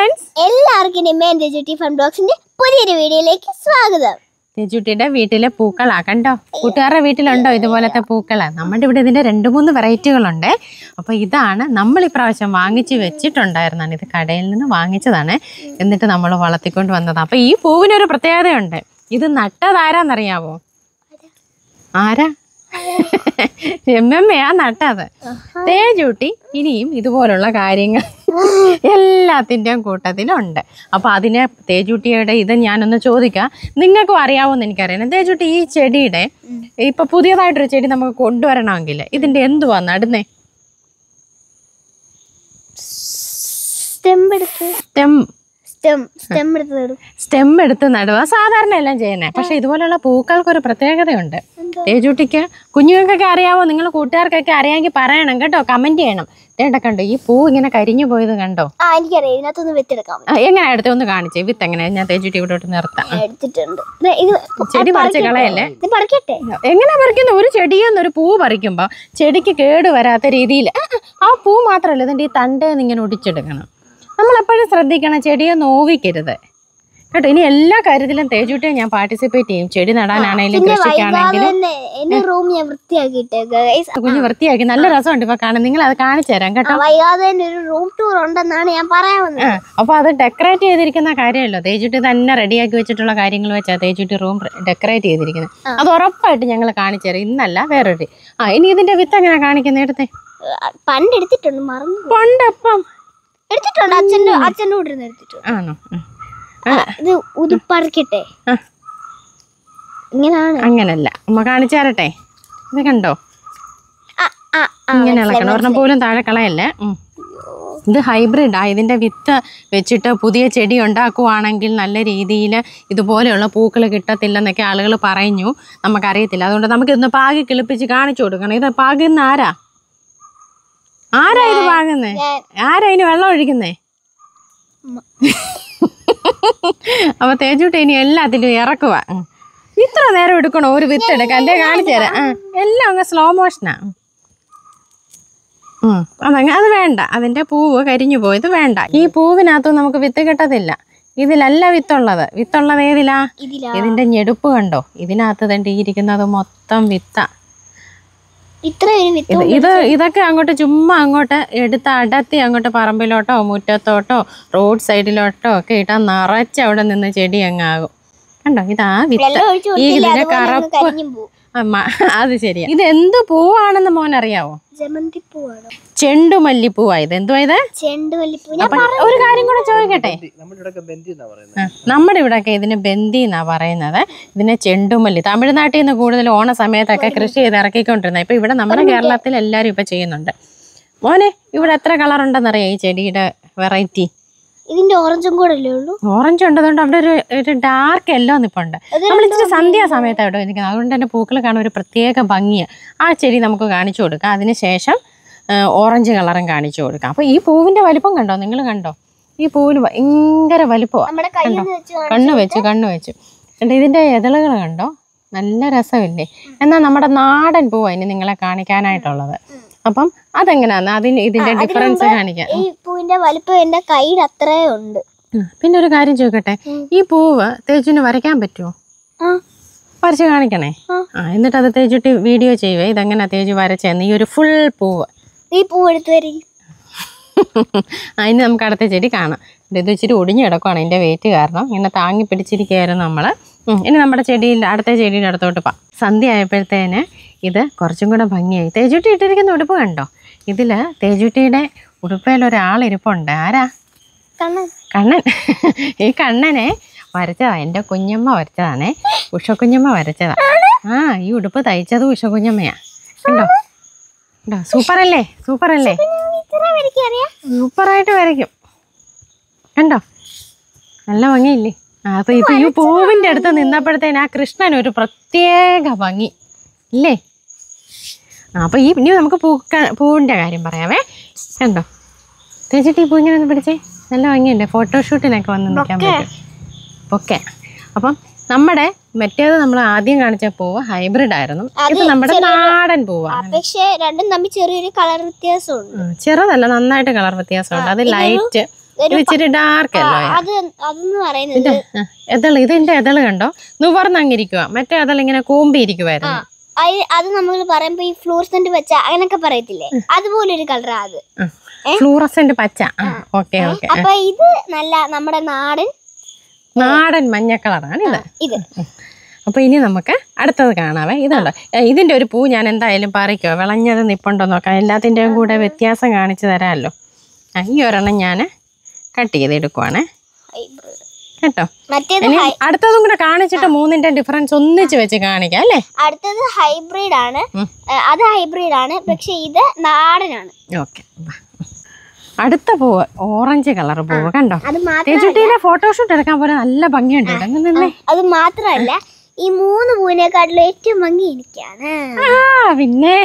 Friends എല്ലാവർക്കും നിമ്മേൻ ജിറ്റി fun ബ്ലോഗ്സിന്റെ പുതിയൊരു വീഡിയോയിലേക്ക് സ്വാഗതം തെജുട്ടിയുടെ വീട്ടിലെ പൂക്കളാ കണ്ടോ കൂട്ടുകാരുടെ വീട്ടിലുണ്ടോ ഇതുപോലത്തെ പൂക്കളാ നമ്മുടെ ഇവിടെ ഇതിന്റെ രണ്ട് മൂന്ന് വെറൈറ്റികളുണ്ട് അപ്പൊ ഇതാണ് നമ്മൾ ഇപ്രാവശ്യം വാങ്ങിച്ച് വെച്ചിട്ടുണ്ടായിരുന്നാണ് ഇത് കടയിൽ നിന്ന് വാങ്ങിച്ചതാണ് എന്നിട്ട് നമ്മൾ വളർത്തിക്കൊണ്ട് വന്നതാണ് അപ്പൊ ഈ പൂവിനൊരു പ്രത്യേകതയുണ്ട് ഇത് നട്ടതാരാന്നറിയാവോ ആരാ എമ്മമ്മയാ നട്ടത് തേജൂട്ടി ഇനിയും ഇതുപോലുള്ള കാര്യങ്ങൾ എല്ലാത്തിൻ്റെയും കൂട്ടത്തിലുണ്ട് അപ്പോൾ അതിനെ തേജൂട്ടിയുടെ ഇത് ഞാനൊന്ന് ചോദിക്കാം നിങ്ങൾക്കും അറിയാവുമെന്ന് എനിക്കറിയണം തേജൂട്ടി ഈ ചെടിയുടെ ഇപ്പൊ പുതിയതായിട്ടൊരു ചെടി നമുക്ക് കൊണ്ടുവരണമെങ്കിൽ ഇതിന്റെ എന്തുവാ നടുന്നേ സ്റ്റെം എടുത്ത് സ്റ്റെം സ്റ്റെം സ്റ്റെം എടുത്ത് നടും സ്റ്റെം എടുത്ത് നടുക സാധാരണ എല്ലാം ചെയ്യുന്നത് പക്ഷെ ഇതുപോലുള്ള പൂക്കൾക്കൊരു പ്രത്യേകതയുണ്ട് തേജൂട്ടിക്ക് കുഞ്ഞുങ്ങൾക്കൊക്കെ അറിയാവോ നിങ്ങൾ കൂട്ടുകാർക്കൊക്കെ അറിയാമെങ്കിൽ പറയണം കേട്ടോ കമന്റ് ചെയ്യണം തേണ്ട കണ്ടോ ഈ പൂ ഇങ്ങനെ കരിഞ്ഞു പോയത് കണ്ടോ ആ എനിക്കറിയാം ഇതിനകത്തൊന്ന് വിത്തെടുക്കാം ആ, എങ്ങനെ എടുത്ത് ഒന്ന് കാണിച്ചേ വിത്ത് എങ്ങനെ ഞാൻ തേജൂട്ടി ഇവിടോട്ട് നിർത്താം ഞാൻ എടുത്തിട്ടുണ്ട് ഇത് ഇത് ചെടി പറിച്ച് കളയല്ലേ ഇത് പറിക്കട്ടെ എങ്ങനെ പറിക്കുന്ന ഒരു ചെടിയിൽ നിന്ന് ഒരു പൂ പറിക്കുമ്പോൾ ചെടിക്ക് കേട് വരാത്ത രീതിയിൽ ആ പൂ മാത്രമല്ല ഇതിൻ്റെ ഈ തണ്ടേന്ന് ഇങ്ങനെ ഒടിച്ചെടുക്കണം നമ്മൾ എപ്പോഴും ശ്രദ്ധിക്കണം ചെടിയെ നോവിക്കരുത് കേട്ടോ ഇനി എല്ലാ കാര്യത്തിലും തേജൂട്ടിയെ ഞാൻ പാർട്ടിസിപ്പേറ്റ് ചെയ്യും ചെടി നടാനാണെങ്കിലും പിന്നെ വൈകാതെ കൃഷിക്കാണെങ്കിലും തന്നെ എന്റെ റൂം ഞാൻ വൃത്തിയാക്കിയിട്ടേക്ക guys. കുഞ്ഞ് വൃത്തിയാക്കി നല്ല രസമുണ്ട് ഇപ്പൊ കാണാൻ നിങ്ങൾ അത് കാണിച്ചു തരാം ആ, കേട്ടോ വൈകാതെ തന്നെ ഒരു റൂം ടൂർ ഉണ്ടെന്നാണ് ഞാൻ പറയാൻ വന്നത് ആ അപ്പൊ അത് ഡെക്കറേറ്റ് ചെയ്തിരിക്കുന്ന കാര്യമല്ലോ തേജുട്ടി തന്നെ റെഡിയാക്കി വെച്ചിട്ടുള്ള കാര്യങ്ങൾ വെച്ചാൽ തേജുട്ടി റൂം ഡെക്കറേറ്റ് ചെയ്തിരിക്കുന്നത് അത് ഉറപ്പായിട്ട് ഞങ്ങൾ കാണിച്ചു തരാം ഇന്നല്ല വേറൊരു ആ ഇനി ഇതിന്റെ വിത്ത് എങ്ങനെ കാണിക്കുന്ന എടുത്തേ ആ, പണ്ട് എടുത്തിട്ടുണ്ട് മറന്നു പോയി. പണ്ടപ്പം എടുത്തിട്ടുണ്ട് അച്ഛന്റെ അച്ഛൻ്റെ കൂടെ ഇരുന്ന് എടുത്തിട്ടുണ്ട് ആണോ ഉം. ആ, ഇത് ഉതുപ്പറിക്കട്ടെ ആ. ഇങ്ങനാണ് അങ്ങനല്ല അമ്മ കാണിച്ചു തരട്ടെ ഇത് കണ്ടോ ആ, ആ, ആ, ഇങ്ങനെ മനസ്സിലായി, ഇളക്കണം ഒരെണ്ണം പോലും താഴെ കളയല്ലേ ഉം. ഇത് ഹൈബ്രിഡാ ഇതിന്റെ വിത്ത് വെച്ചിട്ട് പുതിയ ചെടി ഉണ്ടാക്കുവാണെങ്കിൽ നല്ല രീതിയിൽ ഇതുപോലെയുള്ള പൂക്കൾ കിട്ടത്തില്ലെന്നൊക്കെ ആളുകൾ പറഞ്ഞു നമുക്കറിയത്തില്ല അതുകൊണ്ട് നമുക്ക് ഇന്ന് പാകി കിളിപ്പിച്ച് കാണിച്ചു കൊടുക്കണം ഇത് പാകുന്ന ആരാ ആരാ ഇത് പാകുന്നേ ഞാൻ ആരാ ഇതിന് വെള്ളം ഒഴിക്കുന്നേ ഉമ്മ. അപ്പൊ തേജൂട്ടി ഇനി എല്ലാത്തിലും ഇറക്കുക ഇത്ര നേരം എടുക്കണോ ഒരു വിത്ത് എടുക്കാൻ എന്തേ കാണിച്ചു തരാം ആ, എല്ലാം അങ്ങ് സ്ലോ മോഷനാ അതങ്ങ് അത് വേണ്ട അതിന്റെ പൂവ് കരിഞ്ഞു പോയത് വേണ്ട ഈ പൂവിനകത്ത് നമുക്ക് വിത്ത് കിട്ടത്തില്ല ഇതിലല്ല വിത്തുള്ളത് വിത്തുള്ളത് ഏതിലാ ഇതിലാ ഇതിന്റെ ഞെടുപ്പ് കണ്ടോ ഇതിനകത്ത് തണ്ടി ഇരിക്കുന്നത് മൊത്തം വിത്താ ഇത്ര ഒരു വിത്ത് ഇത് ഇത് ഇതൊക്കെ അങ്ങോട്ട് ചുമ്മാ അങ്ങോട്ട് എടുത്ത് അടത്തി അങ്ങോട്ട് പറമ്പിലോട്ടോ മുറ്റത്തോട്ടോ റോഡ് സൈഡിലോട്ടോ ഒക്കെ ഇട്ടാൽ നിറച്ച് അവിടെ നിന്ന് ചെടി അങ്ങാകും കണ്ടോ ഇതാ വിത്ത് വെള്ളം ഒഴിച്ചു ഈ കൊടുത്തില്ല ഇതിന്റെ അതുപോലെ അങ്ങ് കറുപ്പ് കരിഞ്ഞും പോവും ആ, മ- അത് ശരിയാ ഇത് എന്ത് പൂവാണെന്ന് മോൻ അറിയാവോ ജമന്തി പൂവാണോ ചെണ്ടുമല്ലിപ്പൂവാ ഇത് എന്തുവാ ഇത് ചെണ്ട് മല്ലിപ്പൂ ഞാൻ അപ്പൊ ഒരു കാര്യം കൂടെ ചോദിക്കട്ടെ നമ്മുടെ ഇവിടെ ബന്ദി എന്നാ പറയുന്നത് ആ, നമ്മുടെ ഇവിടെയൊക്കെ ഇതിന് ബന്ദി എന്നാ പറയുന്നത് ഇതിനെ ചെണ്ടുമല്ലി തമിഴ്നാട്ടിൽ നിന്ന് കൂടുതൽ ഓണ സമയത്തൊക്കെ കൃഷി ചെയ്ത് ഇറക്കിക്കൊണ്ടിരുന്നത് ഇപ്പൊ ഇവിടെ നമ്മുടെ കേരളത്തിൽ എല്ലാവരും ഇപ്പൊ ചെയ്യുന്നുണ്ട് മോനെ ഇവിടെ എത്ര കളർ ഉണ്ടെന്നറിയാം ഈ ചെടിയുടെ വെറൈറ്റി ഇതിന്റെ ഓറഞ്ചും കൂടെ അല്ലേ ഉള്ളൂ ഓറഞ്ച് ഉണ്ടതുകൊണ്ട് അവിടെ ഒരു ഒരു ഡാർക്ക് എല്ലോ നിപ്പുണ്ട് അത് നമ്മൾ ഇച്ചിരി സന്ധ്യാ സമയത്ത് അവിടെ നിൽക്കുന്നത് അതുകൊണ്ട് തന്നെ പൂക്കൾ കാണാൻ ഒരു പ്രത്യേക ഭംഗിയാണ് ആ ചെടി നമുക്ക് കാണിച്ചു കൊടുക്കാം അതിനുശേഷം ആ, ഓറഞ്ച് കളറും കാണിച്ചു കൊടുക്കാം അപ്പോൾ ഈ പൂവിൻ്റെ വലിപ്പം കണ്ടോ നിങ്ങൾ കണ്ടോ ഈ പൂവിന് ഭയങ്കര വലിപ്പമാണ് നമ്മുടെ കയ്യിൽ നിന്ന് വെച്ച് കാണാം. കണ്ണു വെച്ച് കണ്ണു വെച്ച് എന്നിട്ട് ഇതിൻ്റെ ഇതളുകൾ കണ്ടോ നല്ല രസമില്ലേ എന്നാൽ നമ്മുടെ നാടൻ പൂവാ ഇനി നിങ്ങളെ കാണിക്കാനായിട്ടുള്ളത് അപ്പം അതെങ്ങനെയാന്ന് അതിന് ഇതിൻ്റെ അതിന് ഡിഫറൻസ് മുമ്പ് കാണിക്കാം ഈ പൂവിന്റെ വലിപ്പം എന്റെ കയ്യിൽ അത്രേ ഉണ്ട് ഉം. പിന്നെ ഒരു കാര്യം ചോദിക്കട്ടെ ഉം. ഈ പൂവ് തേച്ചിന് വരയ്ക്കാൻ പറ്റുമോ ആ വരച്ച് കാണിക്കണേ ആ. ആ എന്നിട്ട് അത് തേച്ചിട്ട് വീഡിയോ ചെയ്യുവേ ഇതെങ്ങനെ തേജ് വരച്ചെന്ന് ഈ ഒരു ഫുൾ പൂവ് ഈ പൂ എടുത്തു വരി അതിന് നമുക്ക് അടുത്ത ചെടി കാണാം ഇത് ഇത് ഇച്ചിരി ഒടിഞ്ഞു കിടക്കുവാണ് അതിൻ്റെ വെയിറ്റ് കാരണം ഇങ്ങനെ താങ്ങി പിടിച്ചിരിക്കുകയായിരുന്നു നമ്മൾ ഇനി നമ്മുടെ ചെടിയിൽ അടുത്ത ചെടിയുടെ അടുത്തോട്ട് പോകാം സന്ധ്യ ആയപ്പോഴത്തേന് ഇത് കുറച്ചും കൂടെ ഭംഗിയായി തേജുട്ടി ഇട്ടിരിക്കുന്ന ഉടുപ്പ് കണ്ടോ ഇതിൽ തേജുട്ടിയുടെ ഉടുപ്പയിൽ ഒരാളിരിപ്പുണ്ട് ആരാ കണ്ണൻ കണ്ണൻ ഈ കണ്ണനെ വരച്ചതാ എൻ്റെ കുഞ്ഞമ്മ വരച്ചതാണേ ഉഷക്കുഞ്ഞമ്മ വരച്ചതാ ആ ഈ ഉടുപ്പ് തയ്ച്ചത് ഉഷക്കുഞ്ഞമ്മയാ കണ്ടോ കണ്ടോ സൂപ്പർ അല്ലേ സൂപ്പർ അല്ലേ ഇത്ര വരയ്ക്കറിയാം സൂപ്പറായിട്ട് വരയ്ക്കും കണ്ടോ നല്ല ഭംഗിയില്ലേ ആ അപ്പൊ ഇപ്പൊ ഈ പൂവിന്റെ അടുത്ത് നിന്നപ്പോഴത്തേന് ആ കൃഷ്ണൻ ഒരു പ്രത്യേക ഭംഗി ഇല്ലേ ആ അപ്പൊ ഈ ഇനി നമുക്ക് പൂക്ക പൂവിന്റെ കാര്യം പറയാവേ കണ്ടോ തേച്ചിട്ട് ഈ പൂ ഇങ്ങനെ ഒന്ന് പിടിച്ചേ നല്ല ഭംഗിയുണ്ട് ഫോട്ടോഷൂട്ടിനൊക്കെ വന്ന് നിൽക്കാൻ പറ്റും ഓക്കെ അപ്പം നമ്മുടെ മറ്റേത് നമ്മൾ ആദ്യം കാണിച്ച പൂവ് ഹൈബ്രിഡ് ആയിരുന്നു ഇത് നമ്മുടെ നാടൻ പൂവാണ് പക്ഷെ രണ്ടും തമ്മിൽ ചെറിയൊരു കളർ വ്യത്യാസമുണ്ട് ഉം, ചെറുതല്ല നന്നായിട്ട് കളർ വ്യത്യാസമുണ്ട് അത് ലൈറ്റ് ഇത് ഇച്ചിരി ഡാർക്ക് ആ, അല്ലോ അത് അതെന്ന് പറയുന്നത് എതള് ഇതിന്റെ എതള് കണ്ടോ നുവർന്നങ്ങിരിക്കുക മറ്റേ എതൾ ഇങ്ങനെ കൂമ്പി ആ ഇരിക്കുവായിരുന്നു അത് അത് നമ്മൾ പറയുമ്പോ ഈ ഫ്ലൂർസെന്റ് വെച്ച അങ്ങനൊക്കെ പറയത്തില്ലേ അതുപോലൊരു കളറാ അത് ഫ്ലൂറസെന്റ് പച്ച ആ ഓക്കെ ഓക്കെ അപ്പൊ ഇത് നല്ല നമ്മുടെ നാടൻ നാടൻ മഞ്ഞ കളറാണ് ഇത് ഇത് അപ്പൊ ഇനി നമുക്ക് അടുത്തത് കാണാവേ ഇതുണ്ടോ ഏ, ഇതിന്റെ ഒരു പൂ ഞാൻ എന്തായാലും പറിക്കോ വിളഞ്ഞത് നിപ്പുണ്ടോ നോക്കാം എല്ലാത്തിൻ്റെയും കൂടെ വ്യത്യാസം കാണിച്ചു തരാമല്ലോ ആ, ഈ ഒരെണ്ണം ഞാൻ കട്ട് ചെയ്തെടുക്കുവാണേ hybrid. കേട്ടോ മറ്റേത് ഇനി ഹൈ- അടുത്തതും കൂടെ കാണിച്ചിട്ട് മൂന്നിന്റെ ഡിഫറൻസ് ഒന്നിച്ച് വെച്ച് കാണിക്കാം അല്ലേ അടുത്തത് ഹൈബ്രിഡ് ആണ് ഉം. ഏ, അത് ഹൈബ്രിഡ് ആണ് പക്ഷെ ഇത് നാടനാണ് ഓക്കെ അടുത്ത പൂവ് ഓറഞ്ച് കളർ പൂവ് കണ്ടോ അത് മാത്രം തേജുട്ടിയുടെ ഫോട്ടോഷൂട്ട് എടുക്കാൻ പോലെ നല്ല ഭംഗിയുണ്ട് കേട്ടോ. അങ്ങനെ നിന്നേ. അത് മാത്രമല്ല ഈ മൂന്ന് പൂവിനെക്കാട്ടിലും ഏറ്റവും ഭംഗി എനിക്കാണ് ആ പിന്നെ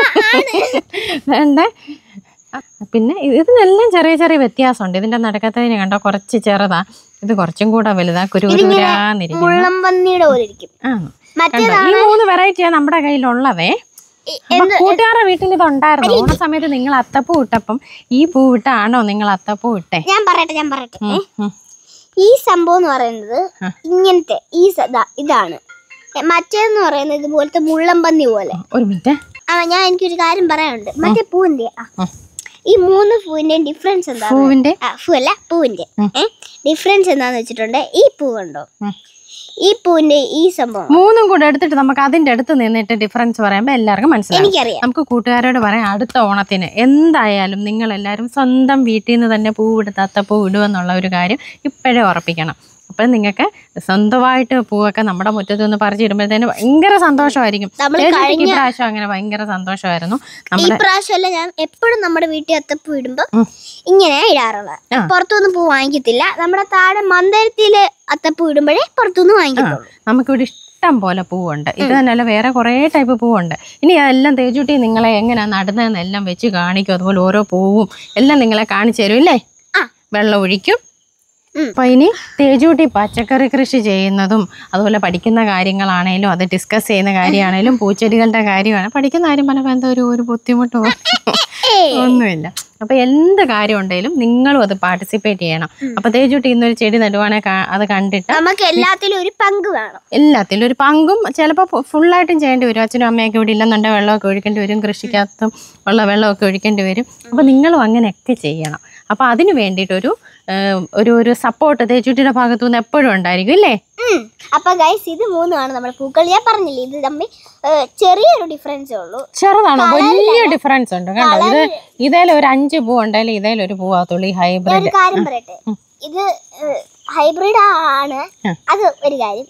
വേണ്ടേ ആ, പിന്നെ ഇത് ഇതിനെല്ലാം ചെറിയ ചെറിയ വ്യത്യാസമുണ്ട് ഇതിന്റെ നടക്കത്തതിന് കണ്ടോ കുറച്ച് ചെറുതാ ഇത് കുറച്ചും കൂടെ വലുതാ കുരുകുരാന്നിരിക്കുന്നു മുള്ളം പന്നിയുടെ പോലെ ഇരിക്കും ആ മറ്റേ കണ്ടോ ഈ മൂന്ന് വെറൈറ്റിയാ നമ്മുടെ കയ്യിലുള്ളതേ ഈ- അപ്പൊ കൂട്ടുകാരുടെ വീട്ടിൽ ഇത് ഉണ്ടായിരുന്നു ഓണ സമയത്ത് നിങ്ങൾ അത്തപ്പൂ ഇട്ടപ്പം ഈ പൂ ഇട്ടാണോ നിങ്ങൾ അത്തപ്പൂ ഇട്ടേ ഞാൻ പറയട്ടെ ഞാൻ പറയട്ടെ ഉം, ഉം. ഈ സംഭവം എന്ന് പറയുന്നത് ഇങ്ങനത്തെ ഈ സ- ദാ ഇതാണ് എ, മറ്റേന്ന് പറയുന്നത് ഇതുപോലത്തെ മുള്ളം പന്നി പോലെ ഒരു മിനിറ്റ് ആ ഞാൻ എനിക്കൊരു കാര്യം പറയാനുണ്ട് മറ്റേ പൂവിന്റെ ആ. ഉം. ഈ മൂന്ന് പൂവിന്റെ ഡിഫറൻസ് എന്താ പൂവിന്റെ പൂ അല്ല പൂവിന്റെ ഏ ഡിഫറൻസ് എന്താന്ന് വെച്ചിട്ടുണ്ട് ഈ പൂ കണ്ടോ ഉം. ഈ പൂവിന്റെ ഈ സംഭവം മൂന്നും കൂടെ എടുത്തിട്ട് നമുക്ക് അതിന്റെ അടുത്ത് നിന്നിട്ട് ഡിഫറൻസ് പറയുമ്പോൾ എല്ലാവർക്കും മനസ്സിലാവും എനിക്കറിയാം നമുക്ക് കൂട്ടുകാരോട് പറയാം അടുത്ത ഓണത്തിന് എന്തായാലും നിങ്ങൾ എല്ലാവരും സ്വന്തം വീട്ടിൽ നിന്ന് തന്നെ പൂവെടുത്ത് അത്തപ്പൂ ഇടുമെന്നുള്ള ഒരു കാര്യം ഇപ്പോഴേ ഉറപ്പിക്കണം അപ്പം നിങ്ങൾക്ക് സ്വന്തമായിട്ട് പൂവൊക്കെ നമ്മുടെ മുറ്റത്ത് നിന്ന് പറിച്ചിടുമ്പോഴത്തേന് ഭയങ്കര സന്തോഷമായിരിക്കും നമ്മൾ ചേച്ചിക്ക് ഇപ്രാവശ്യം അങ്ങനെ ഭയങ്കര സന്തോഷമായിരുന്നു ഈ നമ്മുടെ പ്രാവശ്യമല്ല ഞാൻ എപ്പോഴും നമ്മുടെ വീട്ടിൽ അത്തപ്പൂ ഇടുമ്പോ ഉം. ഇങ്ങനെ ഇടാറുള്ളത് ആ. പുറത്തുനിന്ന് പൂ വാങ്ങിക്കത്തില്ല നമ്മുടെ താഴെ മന്ദരത്തില് അത്തപ്പൂ ഇടുമ്പോഴേ പുറത്തുനിന്ന് വാങ്ങിക്കത്തുള്ളൂ നമുക്കിവിടെ ഇഷ്ടം പോലെ പൂവുണ്ട് ഇത് തന്നെയല്ല വേറെ കുറേ ടൈപ്പ് പൂവുണ്ട് ഇനി അതെല്ലാം തേജുട്ടി നിങ്ങളെ എങ്ങനെയാണ് നടുന്നതെന്ന് എല്ലാം വെച്ച് കാണിക്കും അതുപോലെ ഓരോ പൂവും എല്ലാം നിങ്ങളെ കാണിച്ചു തരും ഇല്ലേ ആ. വെള്ളം ഒഴിക്കും ഉം. അപ്പൊ ഇനി തേജൂട്ടി പച്ചക്കറി കൃഷി ചെയ്യുന്നതും അതുപോലെ പഠിക്കുന്ന കാര്യങ്ങളാണേലും അത് ഡിസ്കസ് ചെയ്യുന്ന കാര്യമാണേലും പൂച്ചെടികളുടെ കാര്യമാണ് പഠിക്കുന്ന കാര്യം പറഞ്ഞപ്പോൾ എന്തോ ഒരു ഒരു ബുദ്ധിമുട്ടോ ഏയ്. ഒന്നുമില്ല അപ്പൊ എന്ത് കാര്യം ഉണ്ടെങ്കിലും നിങ്ങളും അത് പാർട്ടിസിപ്പേറ്റ് ചെയ്യണം അപ്പൊ തേജുട്ടി ഇന്നൊരു ചെടി നടുവാണെങ്കിൽ കാ- അത് കണ്ടിട്ട് നമുക്ക് എല്ലാത്തിലും ഒരു പങ്ക് വേണം എല്ലാത്തിലും ഒരു പങ്കും ചിലപ്പോൾ ഫുള്ളായിട്ടും ചെയ്യേണ്ടി വരും അച്ഛനും അമ്മയൊക്കെ ഇവിടെ ഇല്ലെന്നുണ്ടെങ്കിൽ വെള്ളമൊക്കെ ഒഴിക്കേണ്ടി വരും കൃഷിക്കകത്തും ഉള്ള വെള്ളമൊക്കെ ഒഴിക്കേണ്ടി വരും അപ്പോൾ നിങ്ങളും അങ്ങനെയൊക്കെ ചെയ്യണം അപ്പോൾ അതിന് വേണ്ടിയിട്ടൊരു ഏഹ്, ഒരു ഒരു സപ്പോർട്ട് തേച്ചുട്ടിയുടെ ഭാഗത്തു നിന്ന് എപ്പോഴും ഉണ്ടായിരിക്കും ഇല്ലേ ഉം. അപ്പൊ ഗൈസ് ഇത് മൂന്നുമാണ് നമ്മുടെ പൂക്കൾ ഞാൻ പറഞ്ഞില്ലേ ഇത് തമ്മിൽ ഏ, ചെറിയൊരു ഡിഫറൻസേ ഉള്ളൂ ചെറുതാണോ വലിയ ഡിഫറൻസ് ഉണ്ട് കണ്ടോ ഇത് ഇതേലും ഒരു അഞ്ച് പൂ ഉണ്ടെങ്കിൽ ഇതേലും ഒരു പൂവാത്തുള്ളൂ ഈ ഞാൻ ഹൈബ്രിഡ് ഒരു കാര്യം പറയട്ടെ ഇത് ഹൈബ്രിഡ് ആണ് ഉം. അത് ഒരു കാര്യം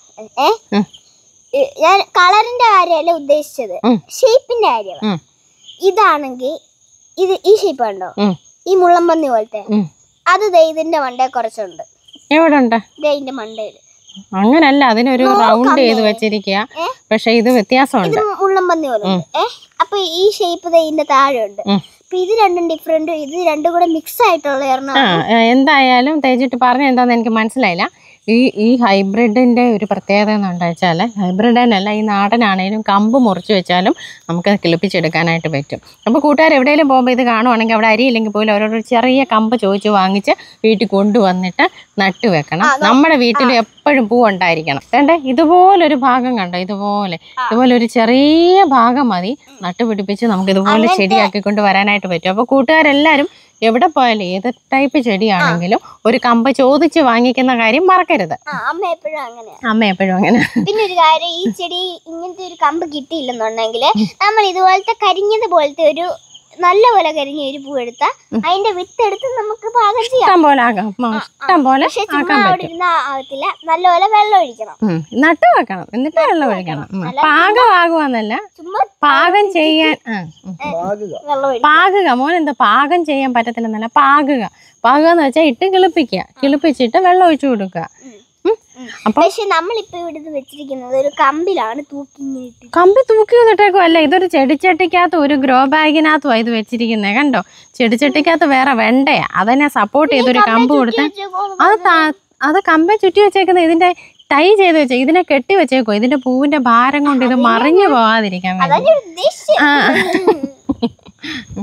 ഏ ഉം. ഏ, ഞാൻ കളറിന്റെ കാര്യമല്ല ഉദ്ദേശിച്ചത് ഉം. ഷേപ്പിന്റെ കാര്യമാണ് ഉം. ഇതാണെങ്കിൽ ഇത് ഈ ഷേപ്പ് കണ്ടോ ഉം. ഈ മുള്ളമ്പന്നി പോലത്തെ ഉം. അത് ദേ ഇതിന്റെ മണ്ടേ കുറച്ചുണ്ട് എവിടെ ഉണ്ട് ദേ ഇതിന്റെ മണ്ടയിൽ അങ്ങനല്ല അതിനൊരു റൗണ്ട് ചെയ്ത് വെച്ചിരിക്കുക ഏ? പക്ഷെ ഇത് വ്യത്യാസമുണ്ട് ഇത് മുള്ളമ്പന്നി പോലെ ഉണ്ട് ഏ അപ്പൊ ഈ ഷേപ്പ് ദേ ഇതിന്റെ താഴെ ഉണ്ട് ഉം. അപ്പൊ ഇത് രണ്ടും ഡിഫറെന്റ് ഇത് രണ്ടും കൂടെ മിക്സ് ആയിട്ടുള്ള ഒരെണ്ണം ആ ഏ, എന്തായാലും തേച്ചിട്ട് പറഞ്ഞ എന്താന്ന് എനിക്ക് മനസ്സിലായില്ല ഈ ഈ ഹൈബ്രിഡിന്റെ ഒരു പ്രത്യേകത എന്ന് വെച്ചാൽ ഹൈബ്രിഡിനല്ല ഈ നാടനാണേലും കമ്പ് മുറിച്ച് വെച്ചാലും നമുക്ക് കിളിപ്പിച്ചെടുക്കാനായിട്ട് പറ്റും അപ്പോൾ കൂട്ടുകാർ എവിടെയെങ്കിലും പോകുമ്പോൾ ഇത് കാണുവാണെങ്കിൽ അവിടെ അരിയില്ലെങ്കിൽ പോലും ഓരോരോ ചെറിയ കമ്പ് ചോദിച്ച് വാങ്ങിച്ച് വീട്ടിൽ കൊണ്ടുവന്നിട്ട് നട്ടു വെക്കണം നമ്മുടെ വീട്ടിൽ എപ്പോഴും പൂ ഉണ്ടായിരിക്കണം വേണ്ടേ ഇതുപോലൊരു ഭാഗം കണ്ടോ ഇതുപോലെ ഇതുപോലെ ഒരു ചെറിയ ഭാഗം മതി നട്ടുപിടിപ്പിച്ച് നമുക്ക് ഇതുപോലെ ചെടിയാക്കി കൊണ്ട് വരാനായിട്ട് പറ്റും അപ്പോൾ കൂട്ടുകാരെല്ലാവരും എവിടെ പോയാലും ഏത് ടൈപ്പ് ചെടിയാണെങ്കിലും ഒരു കമ്പ് ചോദിച്ച് വാങ്ങിക്കുന്ന കാര്യം മറക്കരുത് ആ അമ്മ എപ്പോഴും അങ്ങനെയാ അമ്മ എപ്പോഴും അങ്ങനെ പിന്നെ ഒരു കാര്യം ഈ ചെടി ഇങ്ങനത്തെ ഒരു കമ്പ് കിട്ടിയില്ലെന്നുണ്ടെങ്കിൽ നമ്മൾ ഇതുപോലത്തെ കരിഞ്ഞത് പോലത്തെ ഒരു നല്ല പോലെ കരിഞ്ഞ ഒരു പൂ എടുത്താൽ അതിന്റെ വിത്ത് എടുത്ത് നമുക്ക് പാകം ചെയ്യാം ഇഷ്ടം പോലെ ആകാം ഉം, ഇഷ്ടം പോലെ പക്ഷെ ചുമ്മാ ആക്കാൻ അവിടെ പറ്റും ഇരുന്ന ആകത്തില്ല നല്ലപോലെ വെള്ളം ഒഴിക്കണം ഉം, നട്ട് വെക്കണം എന്നിട്ട് വെള്ളം ഒഴിക്കണം ഉം, പാകമാകുവാന്നല്ല ചുമ്മാ പാകം ചെയ്യാൻ ആ, ഉം. വെള്ളം ഒഴിക്കണം പാകുക മോൻ എന്താ പാകം ചെയ്യാൻ പറ്റത്തില്ലെന്നല്ല പാകുക പാകുക എന്ന് വെച്ചാൽ ഇട്ട് കിളിപ്പിക്കുക കിളിപ്പിച്ചിട്ട് വെള്ളം ഒഴിച്ചു കൊടുക്കുക ഉം. അപ്പം പക്ഷെ നമ്മളിപ്പോ ഇവിടെ വെച്ചിരിക്കുന്നത് ഒരു കമ്പിലാണ് തൂക്കി ഇങ്ങനെ ഇട്ട് കമ്പി തൂക്കി വന്നിട്ടേക്കും അല്ല ഇതൊരു ചെടിച്ചട്ടിക്കകത്ത് ഒരു ഗ്രോ ബാഗിനകത്തും ഇത് വെച്ചിരിക്കുന്നത് കണ്ടോ ചെടിച്ചട്ടിക്കകത്ത് വേറെ വെണ്ടയാ അതിനെ സപ്പോർട്ട് ചെയ്തൊരു കമ്പ് കൊടുത്ത് അത് താ- അത് കമ്പ ചുറ്റി വെച്ചേക്കുന്നത് ഇതിന്റെ ടൈ ചെയ്ത് വെച്ചേ ഇതിനെ കെട്ടി വെച്ചേക്കോ ഇതിന്റെ പൂവിന്റെ ഭാരം കൊണ്ട് ഇത് മറിഞ്ഞു പോവാതിരിക്കാൻ അതാ വേണ്ടി ഞാൻ ഉദ്ദേശിച്ചത് ആ.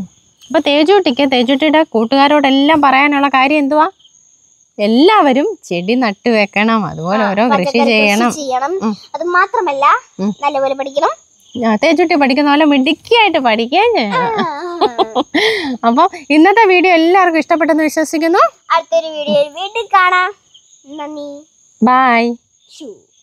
അപ്പോൾ തേജുട്ടിക്ക് തേജുട്ടിയുടെ കൂട്ടുകാരോടെല്ലാം പറയാനുള്ള കാര്യം എന്തുവാ എല്ലാവരും ചെടി നട്ടു വെക്കണം അതുപോലെ ഓരോ കൃഷി പച്ചക്കറി ചെയ്യണം ചെയ്യണം ഉം. അത് മാത്രമല്ല ഉം. നല്ലപോലെ പഠിക്കണം ആ, തേജുട്ടി പഠിക്കുന്ന പോലെ മിടുക്കിയായിട്ട് പഠിക്കുകയും ചെയ്യണം ആ. അപ്പോൾ ഇന്നത്തെ വീഡിയോ എല്ലാവർക്കും ഇഷ്ടപ്പെട്ടെന്ന് വിശ്വസിക്കുന്നു അടുത്തൊരു വീഡിയോയിൽ വീണ്ടും കാണാം നന്ദി ബായ് ഷൂ